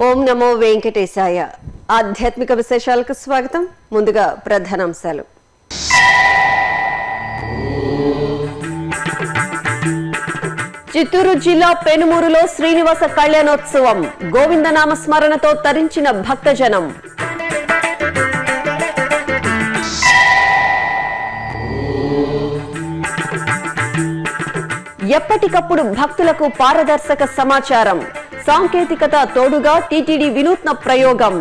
ఓం నమో వెంకటేశాయ ఆధ్యాత్మిక విశేషాలకు స్వాగతం ముందుగా ప్రధానాంశాలు చిత్తూరు జిల్లా పెనుమూరులో శ్రీనివాస కళ్యాణోత్సవం గోవిందనామ స్మరణతో తరించిన భక్తజనం ఎప్పటికప్పుడు భక్తులకు పారదర్శక సమాచారం సాంకేతికత తోడుగా టీటీడీ వినూత్న ప్రయోగం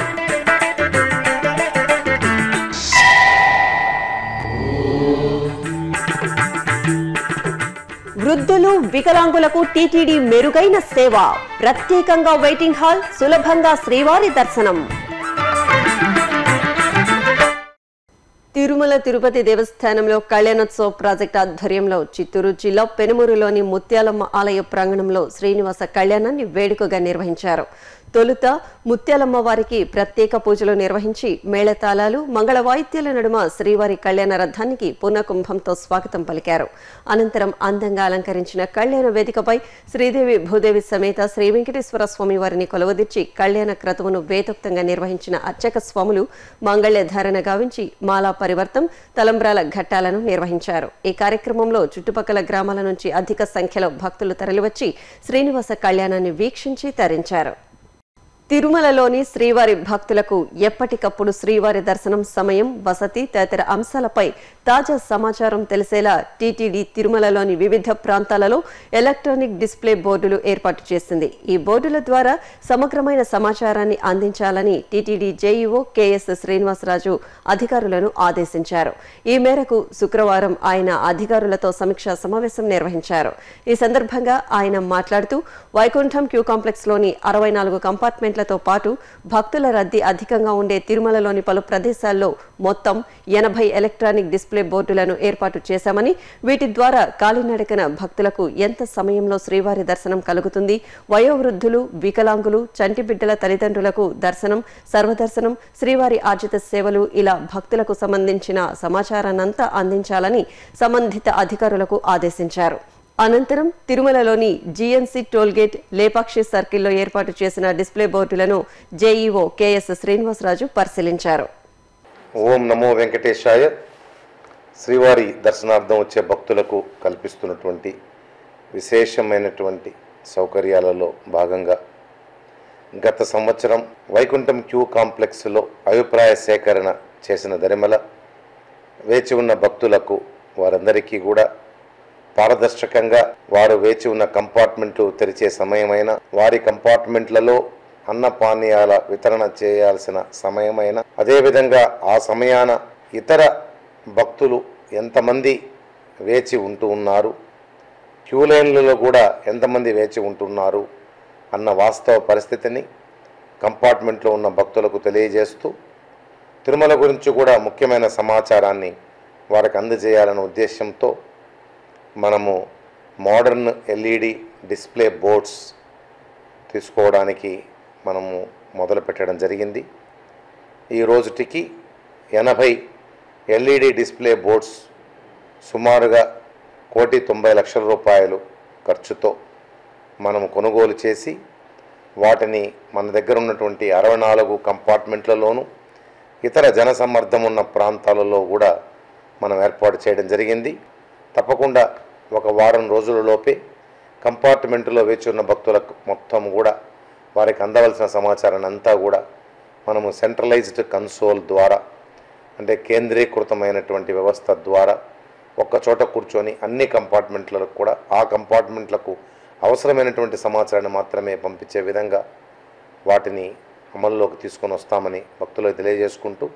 వృద్ధులు వికలాంగులకు టీటీడీ మెరుగైన సేవ ప్రత్యేకంగా వెయిటింగ్ హాల్ సులభంగా శ్రీవారి దర్శనం తిరుమల తిరుపతి దేవస్థానంలో కళ్యాణోత్సవ ప్రాజెక్టు ఆధ్వర్యంలో చిత్తూరు జిల్లా పెనుమూరులోని ముత్యాలమ్మ ఆలయ ప్రాంగణంలో శ్రీనివాస కళ్యాణాన్ని వేడుకగా నిర్వహించారు తొలుత ముత్యాలమ్మ వారికి ప్రత్యేక పూజలు నిర్వహించి మేళతాళాలు మంగళ వాయిద్యాల నడుమ శ్రీవారి కళ్యాణ రథానికి పునకుంభంతో స్వాగతం పలికారు అనంతరం అందంగా అలంకరించిన కళ్యాణ వేదికపై శ్రీదేవి భూదేవి సమేత శ్రీ వెంకటేశ్వర స్వామి వారిని కొలవదీర్చి కళ్యాణ క్రతువును వేదోక్తంగా నిర్వహించిన అర్చక స్వాములు మాంగళ్య ధారణ గావించి మాలా పరివర్తం తలంబ్రాల ఘట్టాలను నిర్వహించారు ఈ కార్యక్రమంలో చుట్టుపక్కల గ్రామాల నుంచి అధిక సంఖ్యలో భక్తులు తరలివచ్చి శ్రీనివాస కళ్యాణాన్ని వీక్షించి తరించారు తిరుమలలోని శ్రీవారి భక్తులకు ఎప్పటికప్పుడు శ్రీవారి దర్శనం సమయం వసతి తదితర అంశాలపై తాజా సమాచారం తెలిసేలా టీటీడీ తిరుమలలోని వివిధ ప్రాంతాలలో ఎలక్ట్రానిక్ డిస్ప్లే బోర్డులు ఏర్పాటు చేసింది ఈ బోర్డుల ద్వారా సమగ్రమైన సమాచారాన్ని అందించాలని టీటీడీ జేఈఓ కెఎస్ శ్రీనివాసరాజు అధికారులను ఆదేశించారు ఈ మేరకు శుక్రవారం ఆయన అధికారులతో సమీక్షా సమావేశం నిర్వహించారు ఈ సందర్భంగా ఆయన మాట్లాడుతూ వైకుంఠం క్యూ కాంప్లెక్స్ లోని అరవై నాలుగు కంపార్ట్మెంట్లతో పాటు భక్తుల రద్దీ అధికంగా ఉండే తిరుమలలోని పలు ప్రదేశాల్లో మొత్తం ఎనభై ఎలక్ట్రానిక్ డిస్ప్లే బోర్డులను ఏర్పాటు చేశామని వీటి ద్వారా కాలినడకన భక్తులకు ఎంత సమయంలో శ్రీవారి దర్శనం కలుగుతుంది వయోవృద్ధులు వికలాంగులు చంటి బిడ్డల తల్లిదండ్రులకు దర్శనం సర్వదర్శనం శ్రీవారి ఆర్జిత సేవలు ఇలా భక్తులకు సంబంధించిన సమాచారాన్నంతా అందించాలని సంబంధిత అధికారులకు ఆదేశించారు అనంతరం తిరుమలలోని జీఎన్సీ టోల్గేట్ లేపాక్షి సర్కిల్లో ఏర్పాటు చేసిన డిస్ప్లే బోర్డులను జేఈఓ కెఎస్ శ్రీనివాసరాజు పరిశీలించారు ఓం నమో వెంకటేశాయ శ్రీవారి దర్శనార్థం వచ్చే భక్తులకు కల్పిస్తున్నటువంటి విశేషమైనటువంటి సౌకర్యాలలో భాగంగా గత సంవత్సరం వైకుంఠం క్యూ కాంప్లెక్స్లో అభిప్రాయ సేకరణ చేసిన దరిమల వేచి ఉన్న భక్తులకు వారందరికీ కూడా పారదర్శకంగా వారు వేచి ఉన్న కంపార్ట్మెంట్లు తెరిచే సమయమైన వారి కంపార్ట్మెంట్లలో అన్న పానీయాల వితరణ చేయాల్సిన సమయమైన అదేవిధంగా ఆ సమయాన ఇతర భక్తులు ఎంతమంది వేచి ఉంటూ ఉన్నారు క్యూ లైన్లలో కూడా ఎంతమంది వేచి ఉంటున్నారు అన్న వాస్తవ పరిస్థితిని కంపార్ట్మెంట్లో ఉన్న భక్తులకు తెలియజేస్తూ తిరుమల గురించి కూడా ముఖ్యమైన సమాచారాన్ని వారికి అందజేయాలనే ఉద్దేశంతో మనము మోడర్న్ ఎల్ఈడి డిస్ప్లే బోర్డ్స్ తీసుకోవడానికి మనము మొదలు పెట్టడం జరిగింది ఈ రోజుటికి ఎనభై ఎల్ఈడి డిస్ప్లే బోర్డ్స్ సుమారుగా కోటి తొంభై లక్షల రూపాయలు ఖర్చుతో మనము కొనుగోలు చేసి వాటిని మన దగ్గర ఉన్నటువంటి అరవై నాలుగు కంపార్ట్మెంట్లలోనూ ఇతర జనసమ్మర్దం ఉన్న ప్రాంతాలలో కూడా మనం ఏర్పాటు చేయడం జరిగింది తప్పకుండా ఒక వారం రోజులలోపే కంపార్ట్మెంట్లో వేచి ఉన్న భక్తులకు మొత్తం కూడా వారికి అందవలసిన సమాచారాన్ని అంతా కూడా మనము సెంట్రలైజ్డ్ కన్సోల్ ద్వారా అంటే కేంద్రీకృతమైనటువంటి వ్యవస్థ ద్వారా ఒక్క చోట కూర్చొని అన్ని కంపార్ట్మెంట్లకు కూడా ఆ కంపార్ట్మెంట్లకు అవసరమైనటువంటి సమాచారాన్ని మాత్రమే పంపించే విధంగా వాటిని అమల్లోకి తీసుకొని వస్తామని భక్తులకు తెలియజేసుకుంటూ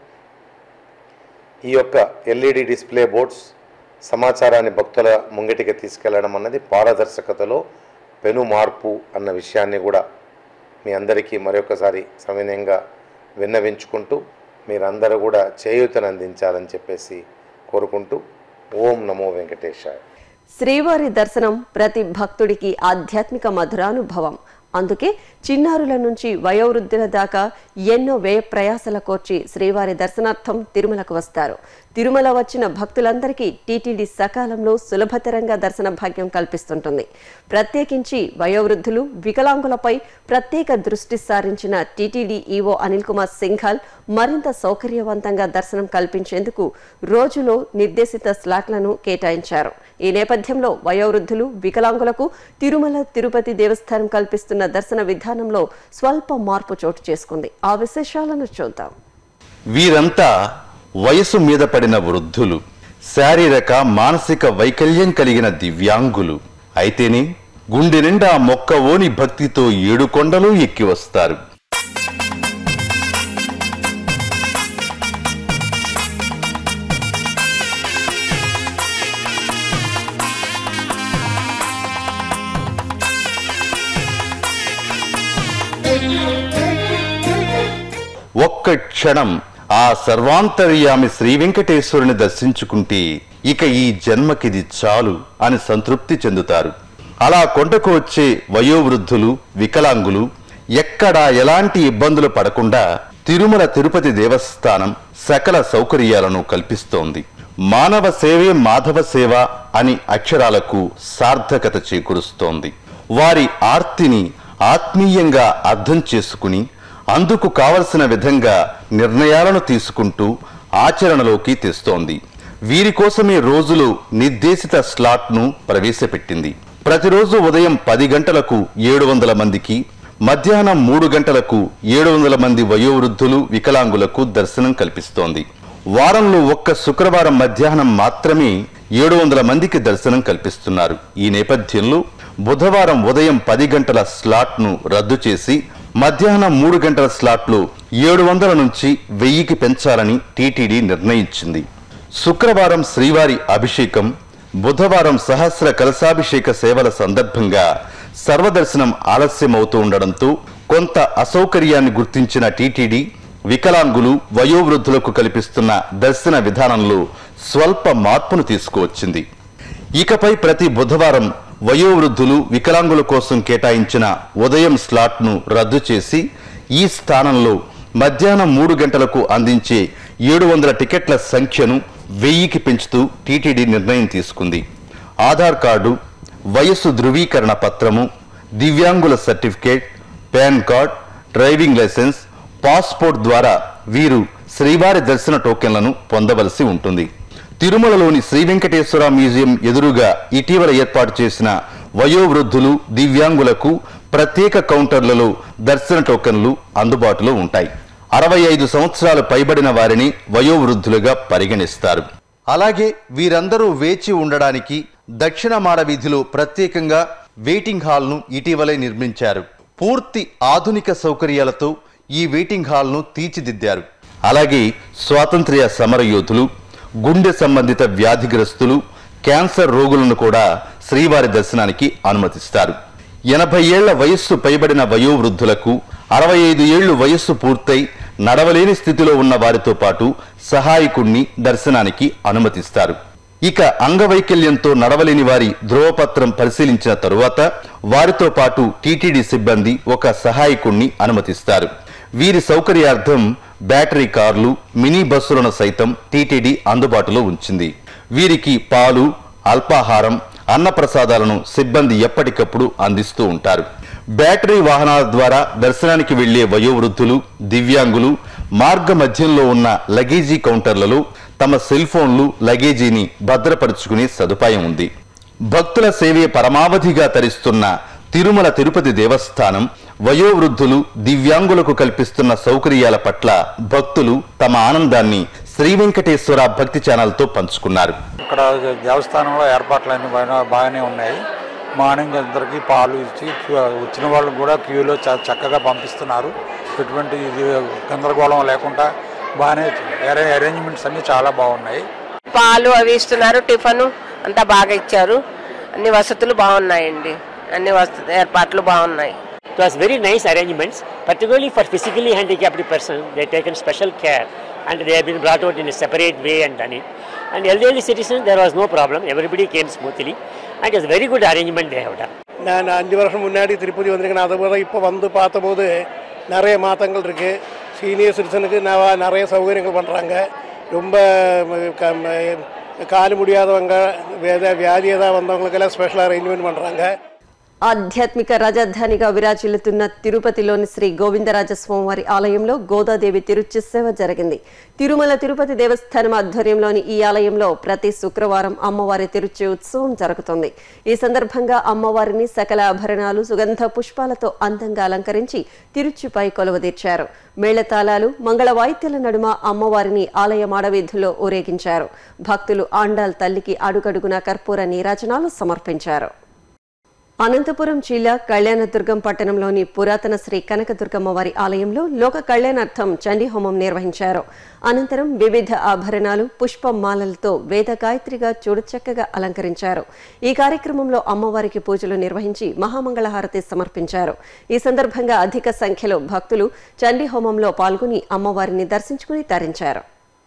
ఈ యొక్క ఎల్ఈడి డిస్ప్లే బోర్డ్స్ సమాచారాన్ని భక్తుల ముంగిటికి తీసుకెళ్లడం అన్నది పారదర్శకతలో పెను మార్పు అన్న విషయాన్ని కూడా మీ అందరికీ మరొకసారి సవినయంగా విన్నవించుకుంటూ మీరందరూ కూడా చేయూతను అందించాలని చెప్పేసి కోరుకుంటూ ఓం నమో వెంకటేశాయ శ్రీవారి దర్శనం ప్రతి భక్తుడికి ఆధ్యాత్మిక మధురానుభవం అందుకే చిన్నారుల నుంచి వయోవృద్ధుల దాకా ఎన్నో వ్యయ ప్రయాసల కోర్చి శ్రీవారి దర్శనార్థం తిరుమలకు వస్తారు తిరుమల వచ్చిన భక్తులందరికీ టీటీడీ సకాలంలో సులభతరంగా దర్శన భాగ్యం కల్పిస్తుంటుంది ప్రత్యేకించి వయోవృద్ధులు వికలాంగులపై ప్రత్యేక దృష్టి సారించిన టీటీడీ ఈవో అనిల్ కుమార్ సింఘాల్ మరింత సౌకర్యవంతంగా దర్శనం కల్పించేందుకు రోజులో నిర్దేశిత స్లాట్లను కేటాయించారు ఈ నేపథ్యంలో వయోవృద్ధులు వికలాంగులకు తిరుమల తిరుపతి దేవస్థానం కల్పిస్తున్న దర్శన విధానంలో స్వల్ప మార్పు చోటు చేసుకుంది ఆ విశేషాలను చూద్దాం వీరంతా వయసు మీద పడిన వృద్ధులు శారీరక మానసిక వైకల్యం కలిగిన దివ్యాంగులు అయితేనే గుండె నిండా మొక్కవోని భక్తితో ఏడు కొండలు ఎక్కి వస్తారు ఒక్క క్షణం ఆ సర్వాంతర్యామి శ్రీ వెంకటేశ్వరుని దర్శించుకుంటే ఇక ఈ జన్మకిది చాలు అని సంతృప్తి చెందుతారు అలా కొండకు వచ్చే వయోవృద్ధులు వికలాంగులు ఎక్కడా ఎలాంటి ఇబ్బందులు పడకుండా తిరుమల తిరుపతి దేవస్థానం సకల సౌకర్యాలను కల్పిస్తోంది మానవ సేవే మాధవ సేవ అని అక్షరాలకు సార్థకత చేకూరుస్తోంది వారి ఆర్తిని ఆత్మీయంగా అర్థం చేసుకుని అందుకు కావలసిన విధంగా నిర్ణయాలను తీసుకుంటూ ఆచరణలోకి తెస్తోంది వీరి కోసమే రోజులో నిర్దేశిత స్లాట్ను ప్రవేశపెట్టింది ప్రతిరోజు ఉదయం పది గంటలకు ఏడు వందల మందికి మధ్యాహ్నం మూడు గంటలకు ఏడు వందల మంది వయోవృద్ధులు వికలాంగులకు దర్శనం కల్పిస్తోంది వారంలో ఒక్క శుక్రవారం మధ్యాహ్నం మాత్రమే ఏడు వందల మందికి దర్శనం కల్పిస్తున్నారు ఈ నేపథ్యంలో బుధవారం ఉదయం పది గంటల స్లాట్ను రద్దు చేసి మధ్యాహ్నం మూడు గంటల స్లాట్లు ఏడు వందల నుంచి వెయ్యికి పెంచాలని టీటీడీ నిర్ణయించింది శుక్రవారం శ్రీవారి అభిషేకం బుధవారం సహస్ర కలశాభిషేక సేవల సందర్భంగా సర్వదర్శనం ఆలస్యమవుతూ ఉండడంతో కొంత అసౌకర్యాన్ని గుర్తించిన టీటీడీ వికలాంగులు వయోవృద్ధులకు కల్పిస్తున్న దర్శన విధానంలో స్వల్ప మార్పును తీసుకువచ్చింది ఇకపై ప్రతి బుధవారం వయోవృద్ధులు వికలాంగుల కోసం కేటాయించిన ఉదయం స్లాట్ను రద్దు చేసి ఈ స్థానంలో మధ్యాహ్నం మూడు గంటలకు అందించే ఏడు వందల టికెట్ల సంఖ్యను వెయ్యికి పెంచుతూ టీటీడీ నిర్ణయం తీసుకుంది ఆధార్ కార్డు వయస్సు ధృవీకరణ పత్రము దివ్యాంగుల certificate PAN card driving licence passport ద్వారా వీరు శ్రీవారి దర్శన టోకెన్లను పొందవలసి ఉంటుంది తిరుమలలోని శ్రీ వెంకటేశ్వర మ్యూజియం ఎదురుగా ఇటీవల ఏర్పాటు చేసిన వయోవృద్ధులు దివ్యాంగులకు ప్రత్యేక కౌంటర్లలో దర్శన టోకెన్లు అందుబాటులో ఉంటాయి అరవై ఐదు సంవత్సరాలు పైబడిన వారిని వయోవృద్ధులుగా పరిగణిస్తారు అలాగే వీరందరూ వేచి ఉండడానికి దక్షిణ మాడ వీధిలో ప్రత్యేకంగా వెయిటింగ్ హాల్ను ఇటీవలే నిర్మించారు పూర్తి ఆధునిక సౌకర్యాలతో ఈ వెయిటింగ్ హాల్ను తీర్చిదిద్దారు అలాగే స్వాతంత్ర్య సమరయోధులు గుండె సంబంధిత వ్యాధిగ్రస్తులు క్యాన్సర్ రోగులను కూడా శ్రీవారి దర్శనానికి అనుమతిస్తారు ఎనభై ఏళ్ల వయస్సు పైబడిన వయోవృద్ధులకు అరవై ఐదు ఏళ్లు వయస్సు పూర్తయి నడవలేని స్థితిలో ఉన్న వారితో పాటు సహాయకుణ్ణి దర్శనానికి అనుమతిస్తారు ఇక అంగవైకల్యంతో నడవలేని వారి ధ్రువపత్రం పరిశీలించిన తరువాత వారితో పాటు టీటీడీ సిబ్బంది ఒక సహాయకుణ్ణి అనుమతిస్తారు వీరి సౌకర్యార్థం బ్యాటరీ కార్లు మినీ బస్సులను సైతం టీటీడీ అందుబాటులో ఉంచింది వీరికి పాలు అల్పాహారం అన్నప్రసాదాలను సిబ్బంది ఎప్పటికప్పుడు అందిస్తూ ఉంటారు బ్యాటరీ వాహనాల ద్వారా దర్శనానికి వెళ్లే వయోవృద్ధులు దివ్యాంగులు మార్గ మధ్యంలో ఉన్న లగేజీ కౌంటర్లలో తమ సెల్ ఫోన్లు లగేజీని భద్రపరుచుకునే సదుపాయం ఉంది భక్తుల సేవే పరమావధిగా తరిస్తున్న తిరుమల తిరుపతి దేవస్థానం వయోవృద్ధులు దివ్యాంగులకు కల్పిస్తున్న సౌకర్యాల పట్ల భక్తులు తమ ఆనందాన్ని శ్రీ వెంకటేశ్వర భక్తి ఛానల్తో పంచుకున్నారు ఇక్కడ దేవస్థానంలో ఏర్పాట్లన్నీ బాగా బాగానే ఉన్నాయి మార్నింగ్ అందరికీ పాలు ఇచ్చి క్యూ- వచ్చిన వాళ్ళు కూడా క్యూలో చాలా చక్కగా పంపిస్తున్నారు ఎటువంటి ఇది గందరగోళం లేకుండా బాగానే అరే- అరేంజ్మెంట్స్ అన్నీ చాలా బాగున్నాయి పాలు అవి ఇస్తున్నారు టిఫన్ అంతా బాగా ఇచ్చారు అన్ని వసతులు బాగున్నాయండి అన్ని వస ఏర్పాట్లు బాగున్నాయి It was very nice arrangements, particularly for physically handicapped person. They taken special care and they have been brought out in a separate way and done it. And elderly citizens, there was no problem. Everybody came smoothly, and it was a very good arrangement they have done. நான் அஞ்சு வருஷம் முன்னாடி திருப்பதி வந்திருக்கேன் அதை விட இப்போ வந்து பார்த்தபோது நிறைய மாற்றங்கள் இருக்குது சீனியர் சிட்டிசனுக்கு ந- நிறைய சௌகரியங்கள் பண்ணுறாங்க ரொம்ப ம- க- ம- கால் முடியாதவங்க வேத வியாதி ஏதாவது வந்தவங்களுக்கெல்லாம் ஸ்பெஷல் அரேஞ்ச்மெண்ட் பண்ணுறாங்க ఆధ్యాత్మిక రాజధానిగా విరాజిల్లుతున్న తిరుపతిలోని శ్రీ గోవిందరాజస్వామివారి ఆలయంలో గోదాదేవి తిరుచిసేవ జరిగింది తిరుమల తిరుపతి దేవస్థానం ఆధ్వర్యంలోని ఈ ఆలయంలో ప్రతి శుక్రవారం అమ్మవారి తిరుచి ఉత్సవం జరుగుతుంది ఈ సందర్భంగా అమ్మవారిని సకల ఆభరణాలు సుగంధ పుష్పాలతో అందంగా అలంకరించి తిరుచిపై కొలువుదీర్చారు మేళతాళాలు మంగళ వాయిద్యాల నడుమ అమ్మవారిని ఆలయ మాడవీధుల్లో ఊరేగించారు భక్తులు ఆండాల్ తల్లికి అడుగడుగున కర్పూర నీరాజనాలు సమర్పించారు అనంతపురం జిల్లా కళ్యాణదుర్గం పట్టణంలోని పురాతన శ్రీ కనకదుర్గమ్మ వారి ఆలయంలో లోక కళ్యాణార్థం చండీ హోమం నిర్వహించారు అనంతరం వివిధ ఆభరణాలు పుష్పమాలలతో వేద గాయత్రిగా చూడచక్కగా అలంకరించారు ఈ కార్యక్రమంలో అమ్మవారికి పూజలు నిర్వహించి మహామంగళహారతి సమర్పించారు ఈ సందర్భంగా అధిక సంఖ్యలో భక్తులు చండీ హోమంలో పాల్గొని అమ్మవారిని దర్శించుకుని తరించారు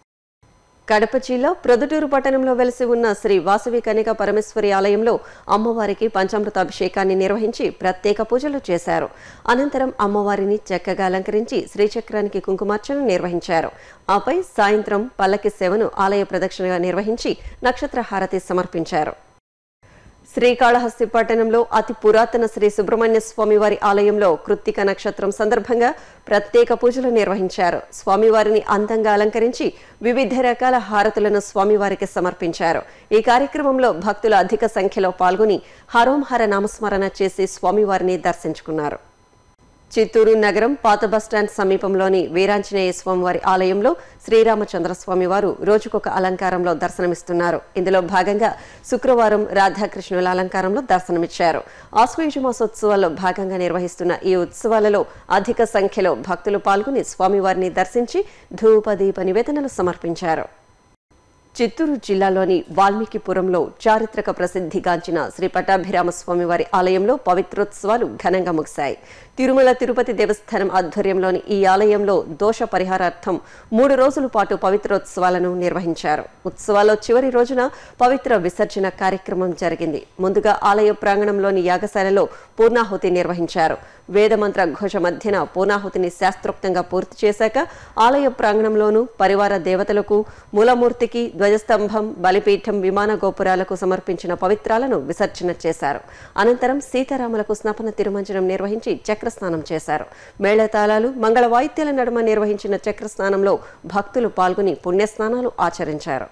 కడప జిల్లా ప్రొద్దుటూరు పట్టణంలో వెలసి ఉన్న శ్రీ వాసవి కనిక పరమేశ్వరి ఆలయంలో అమ్మవారికి పంచామృతాభిషేకాన్ని నిర్వహించి ప్రత్యేక పూజలు చేశారు అనంతరం అమ్మవారిని చక్కగా అలంకరించి శ్రీచక్రానికి కుంకుమార్చన నిర్వహించారు ఆపై సాయంత్రం పల్లకి సేవను ఆలయ ప్రదక్షిణగా నిర్వహించి నక్షత్ర హారతి సమర్పించారు శ్రీకాళహస్తి పట్టణంలో అతి పురాతన శ్రీ సుబ్రహ్మణ్య స్వామి వారి ఆలయంలో కృత్తిక నక్షత్రం సందర్భంగా ప్రత్యేక పూజలు నిర్వహించారు స్వామివారిని అందంగా అలంకరించి వివిధ రకాల హారతులను స్వామివారికి సమర్పించారు ఈ కార్యక్రమంలో భక్తులు అధిక సంఖ్యలో పాల్గొని హరోంహర నామస్మరణ చేసి స్వామివారిని దర్శించుకున్నారు చిత్తూరు నగరం పాత బస్టాండ్ సమీపంలోని వీరాంజనేయ స్వామివారి ఆలయంలో శ్రీరామచంద్ర స్వామి వారు రోజుకొక అలంకారంలో దర్శనమిస్తున్నారు ఇందులో భాగంగా శుక్రవారం రాధాకృష్ణుల అలంకారంలో దర్శనమిచ్చారు ఆశ్వయుజ మాసోత్సవాల్లో భాగంగా నిర్వహిస్తున్న ఈ ఉత్సవాలలో అధిక సంఖ్యలో భక్తులు పాల్గొని స్వామివారిని దర్శించి ధూప దీప నివేదనలు సమర్పించారు చిత్తూరు జిల్లాలోని వాల్మీకిపురంలో చారిత్రక ప్రసిద్ధిగాంచిన శ్రీ పట్టాభిరామ స్వామివారి ఆలయంలో పవిత్రోత్సవాలు ఘనంగా ముగిశాయి తిరుమల తిరుపతి దేవస్థానం ఆధ్వర్యంలోని ఈ ఆలయంలో దోష పరిహారార్థం మూడు రోజుల పాటు పవిత్రోత్సవాలను నిర్వహించారు ఉత్సవాల్లో చివరి రోజున పవిత్ర విసర్జన కార్యక్రమం జరిగింది ముందుగా ఆలయ ప్రాంగణంలోని యాగశాలలో పూర్ణాహుతి నిర్వహించారు వేదమంత్ర ఘోష మధ్యన పూర్ణాహుతిని శాస్త్రోక్తంగా పూర్తి చేశాక ఆలయ ప్రాంగణంలోనూ పరివార దేవతలకు మూలమూర్తికి ధ్వజస్తంభం బలిపీఠం విమాన గోపురాలకు సమర్పించిన పవిత్రాలను విసర్జన చేశారు అనంతరం సీతారాములకు స్నపన తిరుమంజనం నిర్వహించి చక్రస్నానం చేశారు మేళతాళాలు మంగళ వాయిద్యాల నడుమ నిర్వహించిన చక్రస్నానంలో భక్తులు పాల్గొని పుణ్యస్నానాలు ఆచరించారు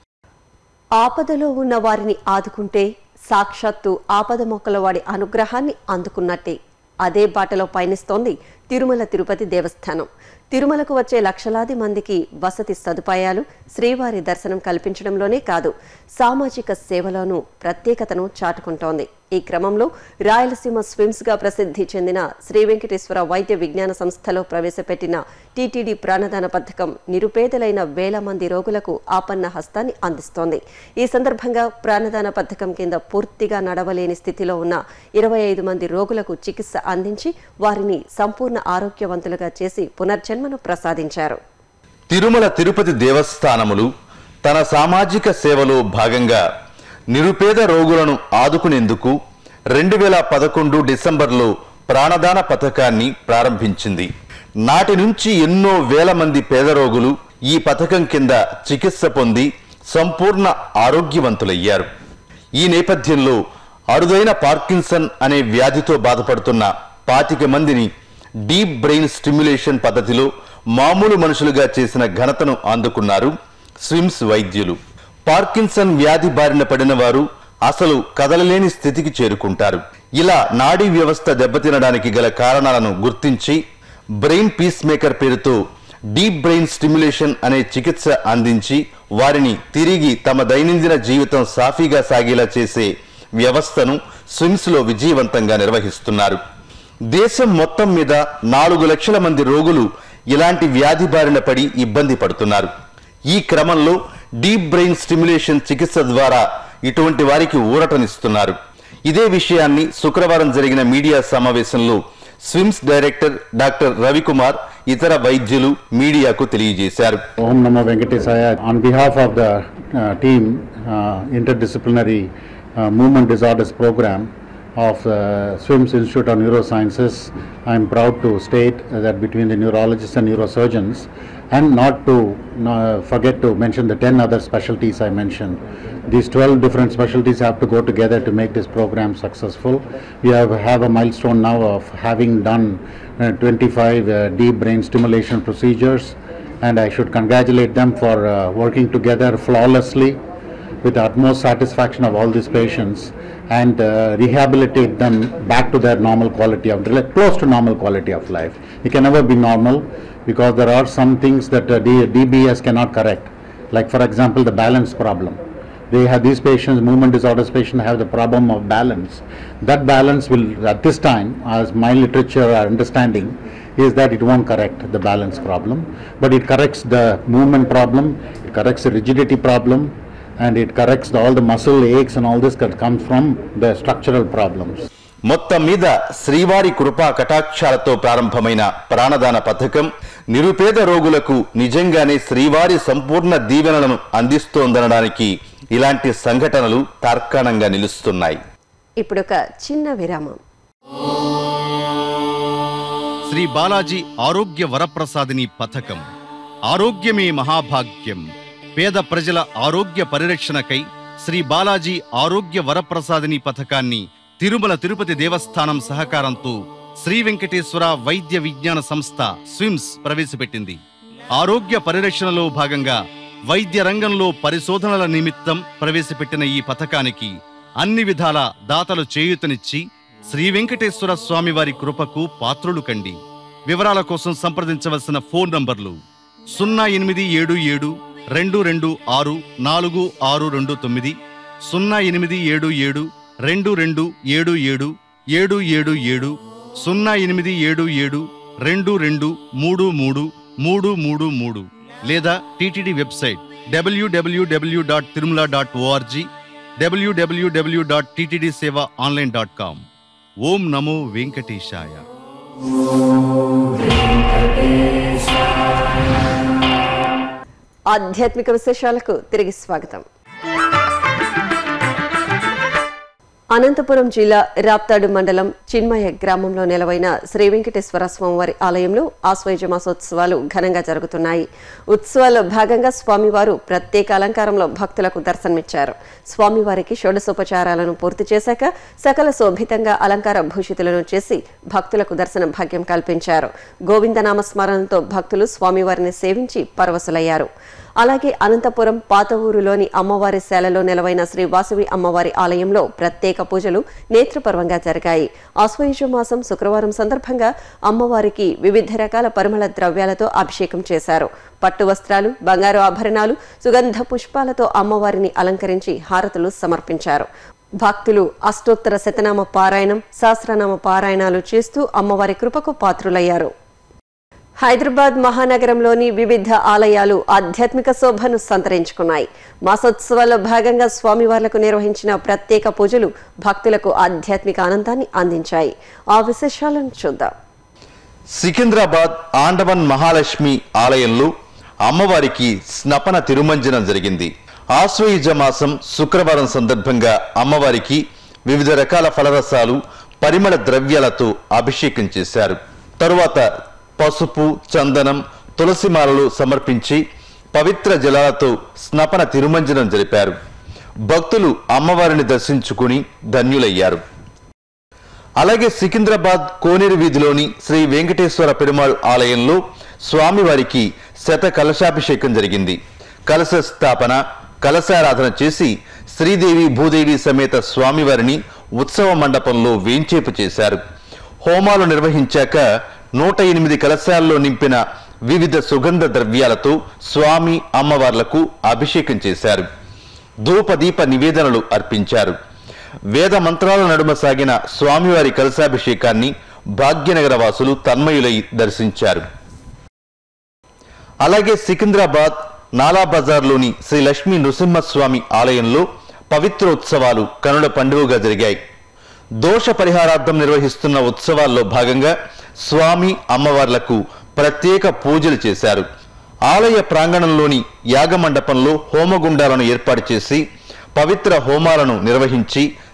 ఆపదలో ఉన్న వారిని ఆదుకుంటే సాక్షాత్తు ఆపద మొక్కల వాడి అనుగ్రహాన్ని అందుకున్నట్టే అదే బాటలో పయనిస్తోంది తిరుమల తిరుపతి దేవస్థానం తిరుమలకు వచ్చే లక్షలాది మందికి వసతి సదుపాయాలు శ్రీవారి దర్శనం కల్పించడంలోనే కాదు సామాజిక సేవలోనూ ప్రత్యేకతను చాటుకుంటోంది ఈ క్రమంలో రాయలసీమ స్విమ్స్ గా ప్రసిద్ధి చెందిన శ్రీ వెంకటేశ్వర వైద్య విజ్ఞాన సంస్థలో ప్రవేశపెట్టిన టీటీడీ ప్రాణదాన పథకం నిరుపేదలైన వేల మంది రోగులకు ఆపన్న హస్తాన్ని అందిస్తోంది ఈ సందర్భంగా ప్రాణదాన పథకం కింద పూర్తిగా నడవలేని స్థితిలో ఉన్న ఇరవై ఐదు మంది రోగులకు చికిత్స అందించి వారిని సంపూర్ణ ఆరోగ్యవంతులుగా చేసి పునర్జన్మను ప్రసాదించారు తిరుమల తిరుపతి దేవస్థానములు తన సామాజిక సేవలో భాగంగా నిరుపేద రోగులను ఆదుకునేందుకు రెండు వేల పదకొండు డిసెంబర్లో ప్రాణదాన పథకాన్ని ప్రారంభించింది నాటి నుంచి ఎన్నో వేల మంది పేద రోగులు ఈ పథకం కింద చికిత్స పొంది సంపూర్ణ ఆరోగ్యవంతులయ్యారు ఈ నేపథ్యంలో అరుదైన పార్కిన్సన్ అనే వ్యాధితో బాధపడుతున్న పాతిక మందిని డీప్ బ్రెయిన్ స్టిమ్యులేషన్ పద్ధతిలో మామూలు మనుషులుగా చేసిన ఘనతను అందుకున్నారు స్విమ్స్ వైద్యులు పార్కిన్సన్ వ్యాధి బారిన పడిన వారు అసలు కదలలేని స్థితికి చేరుకుంటారు ఇలా నాడీ వ్యవస్థ దెబ్బతినడానికి గల కారణాలను గుర్తించి బ్రెయిన్ పీస్ మేకర్ పేరుతో డీప్ బ్రెయిన్ స్టిమ్యులేషన్ అనే చికిత్స అందించి వారిని తిరిగి తమ దైనందిన జీవితం సాఫీగా సాగేలా చేసే వ్యవస్థను స్విమ్స్ లో విజయవంతంగా నిర్వహిస్తున్నారు దేశం మొత్తం మీద నాలుగు లక్షల మంది రోగులు ఇలాంటి వ్యాధి బారిన పడి ఇబ్బంది పడుతున్నారు ఈ క్రమంలో డీప్ బ్రెయిన్ స్టిమ్యులేషన్ చికిత్స ద్వారా ఇటువంటి వారికి ఊరటనిస్తున్నారు ఇదే విషయాన్ని శుక్రవారం జరిగిన మీడియా సమావేశంలో స్విమ్స్ డైరెక్టర్ డాక్టర్ రవికుమార్ ఇతర వైద్యులు మీడియాకు తెలియజేశారు Om Namo Venkatesaya. On behalf of the uh, team, uh, interdisciplinary uh, movement disorders program, of uh, SWIMS Institute of Neurosciences, I am proud to state that between the neurologists and neurosurgeons, and not to uh, forget to mention the 10 other specialties I mentioned. These 12 different specialties have to go together to make this program successful. We have, have a milestone now of having done uh, 25 uh, deep brain stimulation procedures, and I should congratulate them for uh, working together flawlessly with the utmost satisfaction of all these patients and uh, rehabilitate them back to their normal quality of close to normal quality of life. It can never be normal because there are some things that uh, D- DBS cannot correct, like for example the balance problem. They have these patients, movement disorders patients have the problem of balance. That balance will, at this time, as my literature understanding, is that it won't correct the balance problem, but it corrects the movement problem, it corrects the rigidity problem, and it corrects the, all the muscle aches and all this that comes from the structural problems. మొత్తం మీద శ్రీవారి కృపా కటాక్షాలతో ప్రారంభమైన ప్రాణదాన పథకం నిరుపేద రోగులకు నిజంగానే శ్రీవారి సంపూర్ణ దీవెనలను అందిస్తోందనడానికి ఇలాంటి సంఘటనలు తార్కాణంగా నిలుస్తున్నాయి ఇప్పుడు ఒక చిన్న విరామం శ్రీ బాలాజీ ఆరోగ్య వరప్రసాదిని పథకం ఆరోగ్యమే మహాభాగ్యం పేద ప్రజల ఆరోగ్య పరిరక్షణకై శ్రీ బాలాజీ ఆరోగ్య వరప్రసాదిని పథకాన్ని తిరుమల తిరుపతి దేవస్థానం సహకారంతో శ్రీ వెంకటేశ్వర వైద్య విజ్ఞాన సంస్థ స్విమ్స్ ప్రవేశపెట్టింది ఆరోగ్య పరిరక్షణలో భాగంగా వైద్య రంగంలో పరిశోధనల నిమిత్తం ప్రవేశపెట్టిన ఈ పథకానికి అన్ని విధాల దాతలు చేయూతనిచ్చి శ్రీ వెంకటేశ్వర స్వామివారి కృపకు పాత్రులు కండి వివరాల కోసం సంప్రదించవలసిన ఫోన్ నంబర్లు సున్నా ఎనిమిది ఏడు ఏడు రెండు రెండు ఆరు నాలుగు ఆరు రెండు తొమ్మిది సున్నా ఎనిమిది ఏడు ఏడు రెండు రెండు ఏడు ఏడు ఏడు ఏడు ఏడు సున్నా ఎనిమిది ఏడు ఏడు రెండు రెండు మూడు మూడు మూడు మూడు మూడు లేదా TTD website WWW dot Tirumala dot ORG WWW dot TTD seva online dot com ఓం నమో వెంకటేశాయ ఆధ్యాత్మిక విశేషాలకు తిరిగి స్వాగతం అనంతపురం జిల్లా రాప్తాడు మండలం చిన్మయ గ్రామంలో నెలవైన శ్రీ వెంకటేశ్వర స్వామివారి ఆలయంలో ఆశ్వయుజ మాసోత్సవాలు ఘనంగా జరుగుతున్నాయి ఉత్సవాల్లో భాగంగా స్వామివారు ప్రత్యేక అలంకారంలో భక్తులకు దర్శనమిచ్చారు స్వామివారికి షోడశోపచారాలను పూర్తి చేశాక సకల శోభితంగా అలంకార భూషితులను చేసి భక్తులకు దర్శన భాగ్యం కల్పించారు గోవిందనామ స్మరణతో భక్తులు స్వామివారిని సేవించి పరవశులయ్యారు అలాగే అనంతపురం పాత ఊరులోని అమ్మవారి శాలలో నెలవైన శ్రీ వాసవి అమ్మవారి ఆలయంలో ప్రత్యేక పూజలు నేత్రపర్వంగా జరిగాయి ఆశ్వయుజ మాసం శుక్రవారం సందర్భంగా అమ్మవారికి వివిధ రకాల పరిమళ ద్రవ్యాలతో అభిషేకం చేశారు పట్టు వస్త్రాలు బంగారు ఆభరణాలు సుగంధ పుష్పాలతో అమ్మవారిని అలంకరించి హారతులు సమర్పించారు భక్తులు అష్టోత్తర శతనామ పారాయణం సహస్రనామ పారాయణాలు చేస్తూ అమ్మవారి కృపకు పాత్రులయ్యారు హైదరాబాద్ మహానగరంలోని వివిధ ఆలయాలు ఆధ్యాత్మిక శోభను సంతరించుకున్నాయి మాసోత్సవాల్లో భాగంగా స్వామివార్లకు నిర్వహించిన ప్రత్యేక పూజలు భక్తులకు ఆధ్యాత్మిక ఆనందాన్ని అందించాయి ఆ విశేషాలను చూద్దాం సికింద్రాబాద్ ఆండవన్ మహాలక్ష్మి ఆలయంలో అమ్మవారికి స్నపన తిరుమంజనం జరిగింది ఆశ్వయుజ మాసం శుక్రవారం సందర్భంగా అమ్మవారికి వివిధ రకాల ఫలరసాలు పరిమళ ద్రవ్యాలతో అభిషేకం చేశారు తరువాత పసుపు చందనం తులసిమాలలు సమర్పించి పవిత్ర జలాలతో స్నపన తిరుమంజనం జరిపారు భక్తులు అమ్మవారిని దర్శించుకుని ధన్యులయ్యారు అలాగే సికింద్రాబాద్ కోనేరు వీధిలోని శ్రీ వెంకటేశ్వర పెరుమాళ్ ఆలయంలో స్వామివారికి శత కలశాభిషేకం జరిగింది కలశ స్థాపన కలశారాధన చేసి శ్రీదేవి భూదేవి సమేత స్వామివారిని ఉత్సవ మండపంలో వేంచేపు చేశారు హోమాలు నిర్వహించాక నూట ఎనిమిది కలశాల్లో నింపిన వివిధ సుగంధ ద్రవ్యాలతో స్వామి అమ్మవార్లకు అభిషేకం చేశారు ధూపదీప నివేదనలు అర్పించారు వేద మంత్రాల నడుమ సాగిన స్వామివారి కలశాభిషేకాన్ని భాగ్యనగర వాసులు తన్మయులై దర్శించారు అలాగే సికింద్రాబాద్ నాలా బజార్లోని శ్రీ లక్ష్మీ నృసింహస్వామి ఆలయంలో పవిత్రోత్సవాలు కనుల పండుగగా జరిగాయి దోష పరిహారార్థం నిర్వహిస్తున్న ఉత్సవాల్లో భాగంగా స్వామి అమ్మవార్లకు ప్రత్యేక పూజలు చేశారు ఆలయ ప్రాంగణంలోని యాగమండపంలో హోమగుండాలను ఏర్పాటు చేసి పవిత్ర హోమాలను నిర్వహించి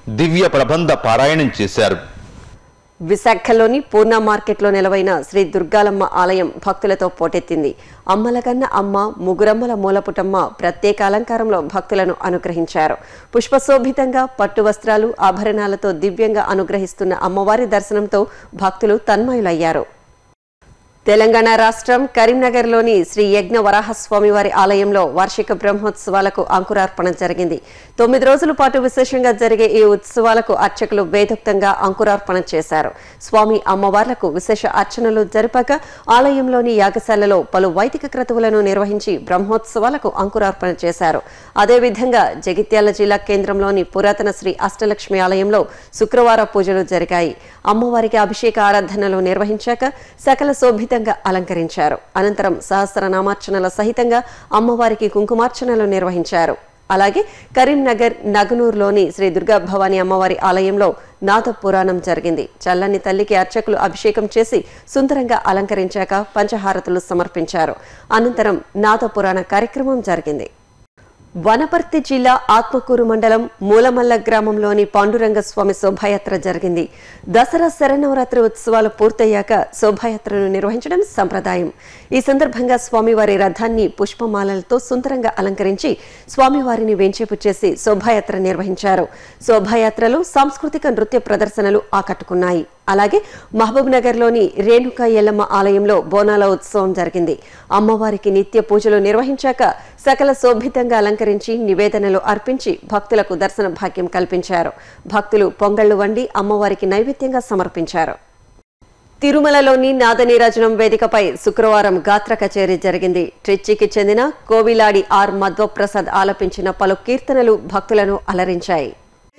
దివ్య ప్రబంధ పారాయణం చేశారు విశాఖలోని పూర్ణ మార్కెట్లో నెలవైన శ్రీ దుర్గాలమ్మ ఆలయం భక్తులతో పోటెత్తింది అమ్మలకన్న అమ్మ ముగురమ్మల మూలపుటమ్మ ప్రత్యేక అలంకారంలో భక్తులను అనుగ్రహించారు పుష్పశోభితంగా పట్టు వస్త్రాలు ఆభరణాలతో దివ్యంగా అనుగ్రహిస్తున్న అమ్మవారి దర్శనంతో భక్తులు తన్మయులయ్యారు తెలంగాణ రాష్ట్రం కరీంనగర్లోని శ్రీ యజ్ఞ వరాహస్వామి వారి ఆలయంలో వార్షిక బ్రహ్మోత్సవాలకు అంకురార్పణ జరిగింది తొమ్మిది రోజుల పాటు విశేషంగా జరిగే ఈ ఉత్సవాలకు అర్చకులు వేదోక్తంగా అంకురార్పణ చేశారు స్వామి అమ్మవార్లకు విశేష అర్చనలు జరిపాక ఆలయంలోని యాగశాలలో పలు వైదిక క్రతువులను నిర్వహించి బ్రహ్మోత్సవాలకు అంకురార్పణ చేశారు అదేవిధంగా జగిత్యాల జిల్లా కేంద్రంలోని పురాతన శ్రీ అష్టలక్ష్మి ఆలయంలో శుక్రవార పూజలు జరిగాయి అమ్మవారికి అభిషేక ఆరాధనలు నిర్వహించాక సకల శోభితంగా అలంకరించారు అనంతరం సహస్రనామార్చనల సహితంగా అమ్మవారికి కుంకుమార్చనలు నిర్వహించారు అలాగే కరీంనగర్ నగనూరులోని శ్రీ దుర్గా భవాని అమ్మవారి ఆలయంలో నాద పురాణం జరిగింది చల్లని తల్లికి అర్చకులు అభిషేకం చేసి సుందరంగా అలంకరించాక పంచహారతులు సమర్పించారు అనంతరం నాద పురాణ కార్యక్రమం జరిగింది వనపర్తి జిల్లా ఆత్మకూరు మండలం మూలమల్ల గ్రామంలోని పాండురంగ స్వామి శోభాయాత్ర జరిగింది దసరా శరన్నవరాత్రి ఉత్సవాలు పూర్తయ్యాక శోభాయాత్రను నిర్వహించడం సంప్రదాయం ఈ సందర్భంగా స్వామివారి రథాన్ని పుష్పమాలలతో సుందరంగా అలంకరించి స్వామివారిని వెంచేపు చేసి శోభాయాత్ర నిర్వహించారు శోభాయాత్రలో సాంస్కృతిక నృత్య ప్రదర్శనలు ఆకట్టుకున్నాయి అలాగే మహబూబ్ నగర్లోని రేణుకా ఎల్లమ్మ ఆలయంలో బోనాల ఉత్సవం జరిగింది అమ్మవారికి నిత్య పూజలు నిర్వహించాక సకల శోభితంగా అలంకరించి నివేదనలు అర్పించి భక్తులకు దర్శన భాగ్యం కల్పించారు భక్తులు పొంగళ్లు వండి అమ్మవారికి నైవేద్యంగా సమర్పించారు తిరుమలలోని నాదనీరాజనం వేదికపై శుక్రవారం గాత్ర కచేరీ జరిగింది ట్రిచ్చికి చెందిన కోవిలాడి ఆర్ మధ్వప్రసాద్ ఆలపించిన పలు కీర్తనలు భక్తులను అలరించాయి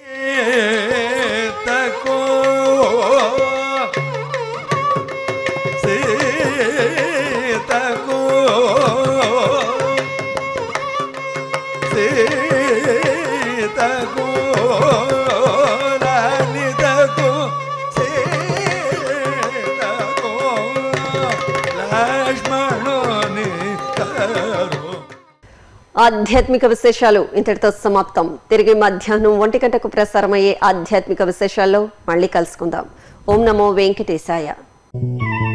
సీతకు సీతకు సీతకు లలితకు సీతకు లక్ష్మణుని కరు ఆధ్యాత్మిక విశేషాలు ఇంతటితో సమాప్తం తిరిగి మధ్యాహ్నం ఒంటి గంటకు ప్రసారమయ్యే ఆధ్యాత్మిక విశేషాల్లో మళ్ళీ కలుసుకుందాం ఓం నమో వెంకటేశాయ